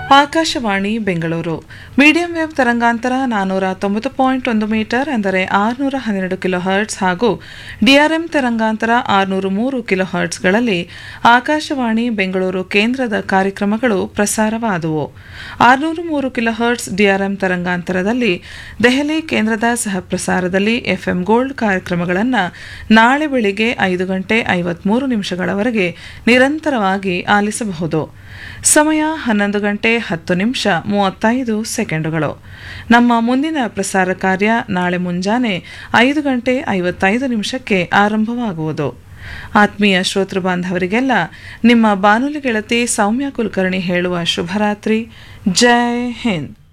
Akashvani Bengaluru medium wave ತರಂಗಾಂತರ ನಾನ್ನೂರ ತೊಂಬತ್ತು ಪಾಯಿಂಟ್ ಒಂದು ಮೀಟರ್ ಅಂದರೆ ಆರುನೂರ ಹನ್ನೆರಡು ಕಿಲೋ ಹರ್ಟ್ಸ್ ಹಾಗೂ ಡಿಆರ್ಎಂ ತರಂಗಾಂತರ ಆರುನೂರು ಮೂರು ಕಿಲೋ ಹರ್ಟ್ಸ್ಗಳಲ್ಲಿ ಆಕಾಶವಾಣಿ ಬೆಂಗಳೂರು ಕೇಂದ್ರದ ಕಾರ್ಯಕ್ರಮಗಳು ಪ್ರಸಾರವಾದವು ಆರುನೂರು ಮೂರು ಕಿಲೋ ಹರ್ಟ್ಸ್ ಡಿಆರ್ಎಂ ತರಂಗಾಂತರದಲ್ಲಿ ದೆಹಲಿ ಕೇಂದ್ರದ ಸಹ ಪ್ರಸಾರದಲ್ಲಿ ಎಫ್ಎಂ ಗೋಲ್ಡ್ ಕಾರ್ಯಕ್ರಮಗಳನ್ನು ನಾಳೆ ಬೆಳಿಗ್ಗೆ ಐದು ಗಂಟೆ ಐವತ್ಮೂರು ನಿಮಿಷಗಳವರೆಗೆ ನಿರಂತರವಾಗಿ ಆಲಿಸಬಹುದು ಸಮಯ ಹನ್ನೊಂದು ಗಂಟೆ ಹತ್ತು ನಿಮಿಷ ಮೂವತ್ತೈದು ಸೆಕೆಂಡುಗಳು ನಮ್ಮ ಮುಂದಿನ ಪ್ರಸಾರ ಕಾರ್ಯ ನಾಳೆ ಮುಂಜಾನೆ ಐದು ಗಂಟೆ ಐವತ್ತೈದು ನಿಮಿಷಕ್ಕೆ ಆರಂಭವಾಗುವುದು ಆತ್ಮೀಯ ಶ್ರೋತೃ ಬಾಂಧವರಿಗೆಲ್ಲ ನಿಮ್ಮ ಬಾನುಲಿ ಗೆಳತಿ ಸೌಮ್ಯ ಕುಲಕರ್ಣಿ ಹೇಳುವ ಶುಭರಾತ್ರಿ ಜೈ ಹಿಂದ್